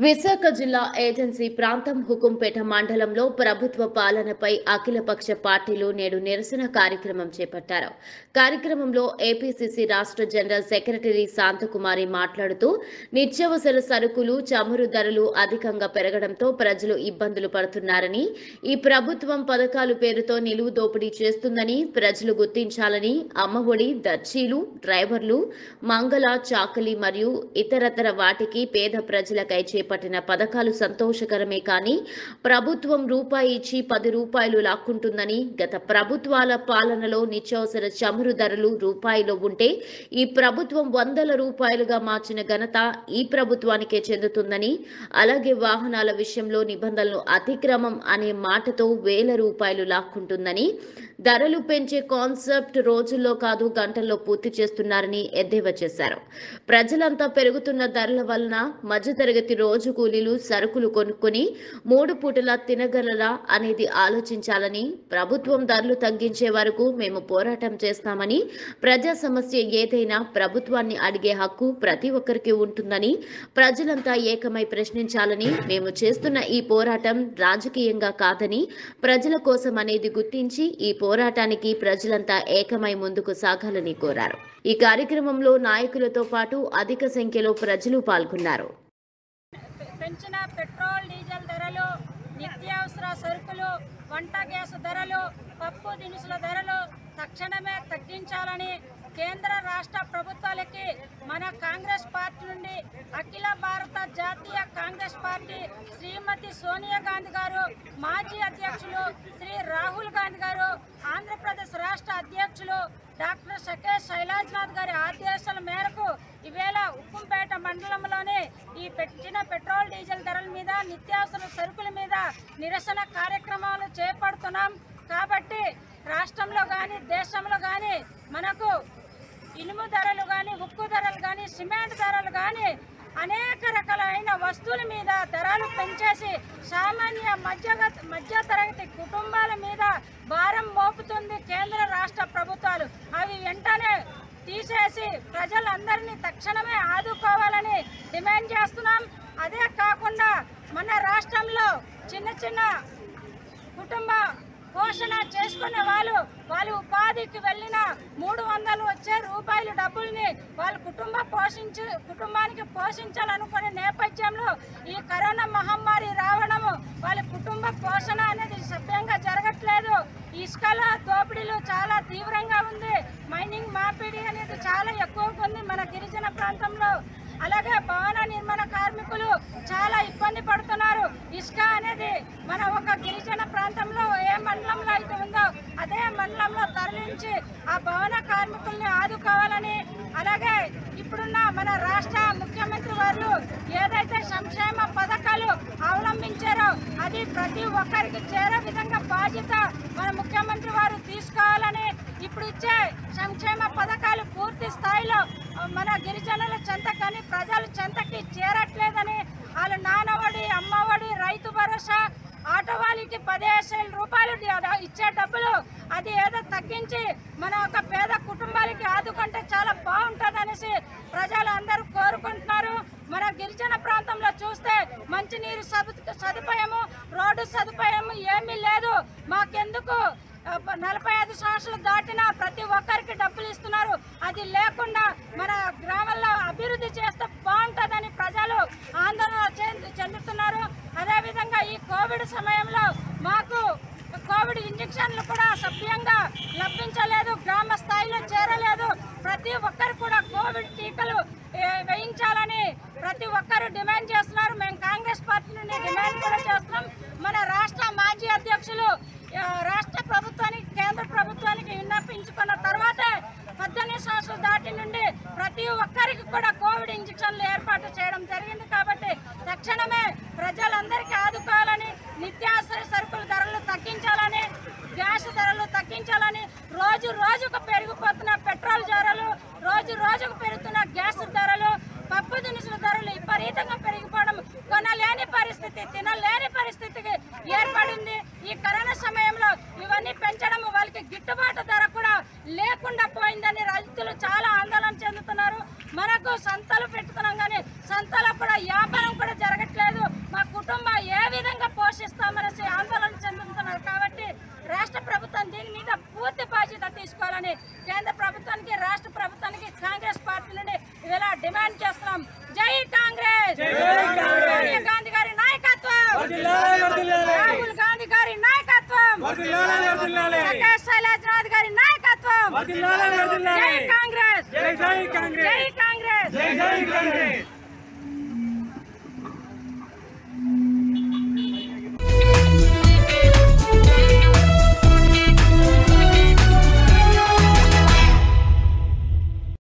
విశాఖ జిల్లా ఏజెన్సీ ప్రాంతం హుకుంపేట మండలంలో ప్రభుత్వ పాలనపై అఖిలపక్ష పార్టీలు నేడు నిరసన కార్యక్రమం చేపట్టారు కార్యక్రమంలో ఏపీసీసీ రాష్ట్ర జనరల్ సెక్రటరీ శాంతకుమారి మాట్లాడుతూ నిత్యావసర సరుకులు చమురు ధరలు అధికంగా పెరగడంతో ప్రజలు ఇబ్బందులు పడుతున్నారని ఈ ప్రభుత్వం పథకాలు పేరుతో నిలువు దోపిడీ చేస్తుందని ప్రజలు గుర్తించాలని అమ్మఒడి దర్జీలు డ్రైవర్లు మంగళ చాకలి మరియు ఇతరతర వాటికి పేద ప్రజలకై చేపట్టిన పథకాలు సంతోషకరమే కానీ ప్రభుత్వం రూపాయి ఇచ్చి పది రూపాయలు లాక్కుంటుందని గత ప్రభుత్వాల పాలనలో నిత్యావసర చమురు ధరలు రూపాయిలో ఉంటే ఈ ప్రభుత్వం వందల రూపాయలుగా మార్చిన ఘనత ఈ ప్రభుత్వానికే చెందుతుందని అలాగే వాహనాల విషయంలో నిబంధనలు అతిక్రమం అనే మాటతో వేల రూపాయలు లాక్కుంటుందని ధరలు పెంచే కాన్సెప్ట్ రోజుల్లో కాదు గంటల్లో పూర్తి చేస్తున్నారని ఎద్దేవా చేశారు ప్రజలంతా పెరుగుతున్న ధరల వలన మధ్యతరగతి రోజు కూలీలు సరుకులు కొనుక్కొని మూడు పూటలా తినగలరా అనేది ఆలోచించాలని ప్రభుత్వం ధరలు తగ్గించే వరకు మేము పోరాటం చేస్తామని ప్రజా సమస్య ఏదైనా ప్రభుత్వాన్ని అడిగే హక్కు ప్రతి ఒక్కరికి ఉంటుందని ప్రజలంతా ఏకమై ప్రశ్నించాలని మేము చేస్తున్న ఈ పోరాటం రాజకీయంగా కాదని ప్రజల కోసం అనేది గుర్తించి ఈ పోరాటానికి ప్రజలంతా ఏకమై ముందుకు సాగాలని కోరారు ఈ కార్యక్రమంలో నాయకులతో పాటు అధిక సంఖ్యలో ప్రజలు పాల్గొన్నారు పెంచిన పెట్రోల్ డీజిల్ ధరలు నిత్యావసర సరుకులు వంట గ్యాస్ ధరలు పప్పు దినుసుల ధరలు తక్షణమే తగ్గించాలని కేంద్ర రాష్ట్ర ప్రభుత్వాలకి మన కాంగ్రెస్ పార్టీ నుండి అఖిల భారత జాతీయ కాంగ్రెస్ పార్టీ శ్రీమతి సోనియా గాంధీ గారు మాజీ అధ్యక్షులు శ్రీ రాహుల్ గాంధీ గారు ఆంధ్రప్రదేశ్ రాష్ట్ర అధ్యక్షులు డాక్టర్ సకే శైలాజ్నాథ్ గారి ఆదేశాల మేరకు ఈవేళ ఉక్కుంపేట మండలంలోని ఈ పెట్టిన పెట్రోల్ డీజిల్ ధరల మీద నిత్యావసర సరుకుల మీద నిరసన కార్యక్రమాలు చేపడుతున్నాం కాబట్టి రాష్ట్రంలో కానీ దేశంలో కానీ మనకు ఇనుము ధరలు కానీ ఉక్కు ధరలు కానీ సిమెంట్ ధరలు కానీ అనేక రకాలైన వస్తువుల మీద ధరలు పెంచేసి సామాన్య మధ్య మధ్య తరగతి కుటుంబాల మీద భారం మోపుతుంది కేంద్ర రాష్ట్ర ప్రభుత్వాలు అవి వెంటనే తీసేసి ప్రజలందరినీ తక్షణమే ఆదుకోవాలని డిమాండ్ చేస్తున్నాం అదే కాకుండా మన రాష్ట్రంలో చిన్న చిన్న కుటుంబ పోషణ చేసుకునే వాళ్ళు వాళ్ళు ఉపాధికి వెళ్ళిన మూడు వందలు వచ్చే రూపాయలు డబ్బుల్ని వాళ్ళ కుటుంబ పోషించు కుటుంబానికి పోషించాలనుకునే నేపథ్యంలో ఈ కరోనా మహమ్మారి రావడము వాళ్ళ కుటుంబ పోషణ అనేది సభ్యంగా జరగట్లేదు ఇసుకల దోపిడీలు చాలా తీవ్రంగా ఉంది మైనింగ్ మార్పిడి అనేది చాలా ఎక్కువగా ఉంది మన గిరిజన ప్రాంతంలో అలాగే భవన నిర్మాణ కార్మికులు చాలా ఇబ్బంది పడుతున్నారు ఇసుక అనేది మన ఒక గిరిజన ప్రాంతంలో ఏ మండలంలో అయితే ఉందో అదే మండలంలో తరలించి ఆ భవన కార్మికుల్ని ఆదుకోవాలని అలాగే ఇప్పుడున్న మన రాష్ట్ర ముఖ్యమంత్రి వారు ఏదైతే సంక్షేమ పథకాలు అవలంబించారో అది ప్రతి ఒక్కరికి చేరే విధంగా బాధ్యత మన ముఖ్యమంత్రి వారు తీసుకోవాలని ఇప్పుడు ఇచ్చే సంక్షేమ పథకాలు పూర్తి స్థాయిలో ఆ, మన గిరిజనుల చెంత కానీ ప్రజల చెంతకి చేరట్లేదని వాళ్ళు నానవడి అమ్మఒడి రైతు భరోసా ఆటో వాళ్ళకి పదిహేను రూపాయలు డి- ఇచ్చే డబ్బులు అది ఏదో తగ్గించి మన ఒక పేద కుటుంబాలకి ఆదుకుంటే చాలా బాగుంటుంది అనేసి ప్రజలు అందరూ కోరుకుంటున్నారు మన గిరిజన ప్రాంతంలో చూస్తే మంచినీరు సదు సదుపాయము రోడ్డు సదుపాయము ఏమీ లేదు మాకెందుకు ఆ, ప- నలభై ఐదు సంవత్సరాలు దాటినా ప్రతి ఒక్కరికి డబ్బులు ఇస్తున్నారు అది లేకుండా మన గ్రామాల్లో అభివృద్ధి చేస్తే బాగుంటుందని ప్రజలు ఆందోళన చెందు- చెందుతున్నారు అదేవిధంగా ఈ కోవిడ్ సమయంలో మాకు కోవిడ్ ఇంజక్షన్లు కూడా సభ్యంగా లభించలేదు గ్రామ స్థాయిలో చేరలేదు ప్రతి ఒక్కరు కూడా కోవిడ్ టీకాలు ఏ, వేయించాలని ప్రతి ఒక్కరు డిమాండ్ చేస్తున్నారు మేము కాంగ్రెస్ పార్టీ నుండి డిమాండ్ కూడా చేస్తున్నాం మన రాష్ట్ర మాజీ అధ్యక్షులు ఆ, రాష్ట్ర ప్రభుత్వానికి కేంద్ర ప్రభుత్వానికి విన్నపించుకున్న తర్వాతే పద్దెనిమిది సంవత్సరాలు దాటి నుండి ప్రతి ఒక్కరికి కూడా కోవిడ్ ఇంజక్షన్లు ఏర్పాటు చేయడం జరిగింది కాబట్టి తక్షణమే ప్రజలందరికీ ఆదుకోవాలని నిత్యావసర సరుకుల ధరలు తగ్గించాలని గ్యాస్ ధరలు తగ్గించాలని రోజు రోజుకు పెరిగిపోతున్న పెట్రోల్ ధరలు రోజు రోజుకు పెరుగుతున్న గ్యాస్ ధరలు పప్పు దినుసుల ధరలు విపరీతంగా పెరిగిపోవడం కొనలేని పరిస్థితి తినలేని పరిస్థితికి ఏర్పడింది ఈ కరోనా సమయంలో ఇవన్నీ పెంచడం వాళ్ళకి గిట్టుబాటు ధర కూడా లేకుండా పోయిందని రైతులు చాలా ఆందోళన చెందుతున్నారు మనకు సంతలు పెట్టుకున్నాం కానీ సంతలో కూడా వ్యాపారం కూడా జరగట్లేదు ఆందోళన చెందుతున్నారు కాబట్టి రాష్ట్ర ప్రభుత్వం దీని మీద పూర్తి బాధ్యత తీసుకోవాలని కేంద్ర ప్రభుత్వానికి రాష్ట్ర ప్రభుత్వానికి కాంగ్రెస్ పార్టీ నుండి ఇవాళ డిమాండ్ చేస్తున్నాం జై కాంగ్రెస్ సోనియా గాంధీ గారి నాయకత్వం రాహుల్ గాంధీ గారి నాయకత్వం సత్య శైలజనాథ్ గారి నాయకత్వం జై కాంగ్రెస్ జై జై కాంగ్రెస్ జై కాంగ్రెస్ జై జై కాంగ్రెస్